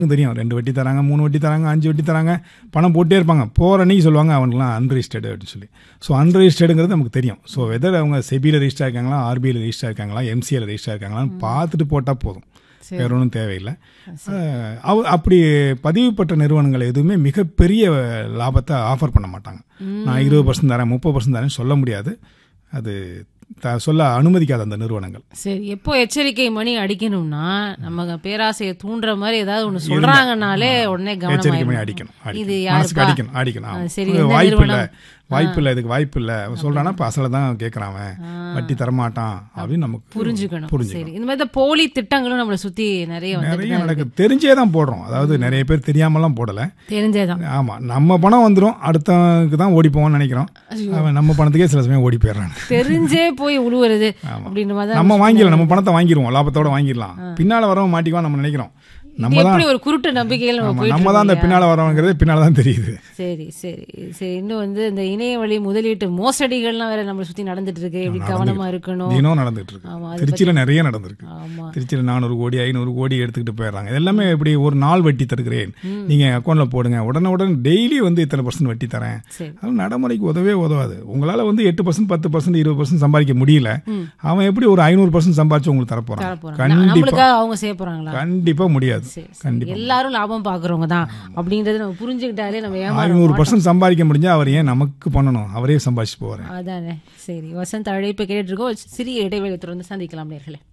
தெரியும் ரெண்டு வட்டி தராங்க மூணு வட்டி தராங்க அஞ்சு வட்டி தராங்க பணம் போட்டே இருப்பாங்க போகிற அன்னைக்கு சொல்லுவாங்க அவனுக்குலாம் அன்ரிஜிஸ்டர்டு அப்படின்னு சொல்லி ஸோ அன்ரிஜிஸ்டர்டுங்கிறது நமக்கு தெரியும் ஸோ வெதர் அவங்க செபியில் ரெஜிஸ்டர் இருக்காங்களா ஆர்பிஐயில் ரெஜிஸ்டர் இருக்காங்களா எம்சிஏல ரெஜிஸ்டர் இருக்காங்களான்னு பார்த்துட்டு போட்டால் போதும் வேற ஒன்றும் தேவையில்லை அஹ், அவ அப்படி பதிவு பெற்ற நிறுவனங்கள் எதுவுமே மிகப்பெரிய லாபத்தை ஆஃபர் பண்ண மாட்டாங்க நான் இருபது பர்சன்ட் தரேன் முப்பது பர்சன்ட் தரேன்னு சொல்ல முடியாது அது த சொல்ல அனுமதிக்காத அந்த நிறுவனங்கள் சரி எப்போ எச்சரிக்கை மணி அடிக்கணும்னா நம்ம பேராசையை தூண்டுற மாதிரி ஏதாவது ஒண்ணு சொல்றாங்கனாலே உடனே எச்சரிக்கை பண்ணி கவனம் அடிக்கணும் இது அடிக்கணும். மனசுக்கு யாருப்பா? அடிக்கணும் அடிக்கணும் ஆமா. ஆ, சரி, இது எந்த வாய்ப்பு இல்லை நிறுவனம்? வாய்ப்பு இல்லை இதுக்கு வாய்ப்பு இல்லை அவன் சொல்றானா இப்போ அசலை தான் கேட்குறான் அவன் வட்டி தரமாட்டான் அப்படின்னு நமக்கு புரிஞ்சுக்கணும் புரிஞ்சுக்கணும் சரி இந்த மாதிரி தான் போலி திட்டங்களும் நம்மளை சுத்தி நிறைய வந்து நிறைய நடக்குது தெரிஞ்சே தான் போடுறோம் அதாவது நிறைய பேர் தெரியாமலாம் போடலை தெரிஞ்சேதான் ஆமா நம்ம பணம் வந்துடும் அடுத்தவனுக்கு தான் ஓடி போவோம்னு நினைக்கிறோம் அவன் நம்ம பணத்துக்கே சில சமயம் ஓடி போயிடுறான் தெரிஞ்சே போய் உழுவுறது அப்படின்ற மாதிரி தான் நம்ம வாங்கிடலாம் நம்ம பணத்தை வாங்கிடுவோம் லாபத்தோட வாங்கிடலாம் பின்னால வரவன் மாட்டிக்குவான் நம்ம நினைக்கிறோம் நம்ம தான் எப்படி ஒரு குருட்டு நம்பிக்கையில் நம்ம ஆமா, போயிட்டு நம்ம தான் அந்த பின்னால வரவங்கிறது பின்னால தான் தெரியுது சரி சரி சரி இன்னும் வந்து இந்த இணைய வழி முதலீட்டு மோசடிகள்லாம் வேற நம்மளை சுத்தி நடந்துட்டு இருக்கு எப்படி கவனமா இருக்கணும் தினம் நடந்துட்டு ஆமா, இருக்கு திருச்சியில நிறைய நடந்திருக்கு ஆமா திருச்சியில் நானூறு கோடி ஐநூறு கோடி எடுத்துக்கிட்டு போயிடுறாங்க இது எல்லாமே இப்படி ஒரு நாள் வட்டி தருகிறேன் நீங்க அக்கௌண்ட்ல போடுங்க உடனே உடனே டெய்லி வந்து இத்தனை பர்சன்ட் வட்டி தரேன் சரி அது நடைமுறைக்கு உதவே உதவாது உங்களால வந்து எட்டு பர்சன்ட் பத்து பர்சன்ட் இருபது பர்சன்ட் சம்பாதிக்க முடியல அவன் எப்படி ஒரு ஐநூறு பர்சன்ட் சம்பாதிச்சு உங்களுக்கு தரப்போறான் தரப்போறாங்க கண்டிப்பா நம்மளுக்காக அவங்க செய்ய போறாங்களா கண்டிப்பா முடியாது சரி சரி. கண்டிப்பா எல்லாரும் லாபம் பாக்குறவங்க தான் அப்படிங்கறத நம்ம புரிஞ்சுக்கிட்டாலே நம்ம ஏமாற ஐநூறு பர்சன்ட் சம்பாதிக்க முடிஞ்சா அவர் ஏன் நமக்கு பண்ணணும் அவரே சம்பாதிச்சு போவார் அதானே சரி வசந்த் அழைப்பு கேட்டுட்டு இருக்கோம் சிறிய இடைவெளி தொடர்ந்து சந்திக்கலாம் நேர்களே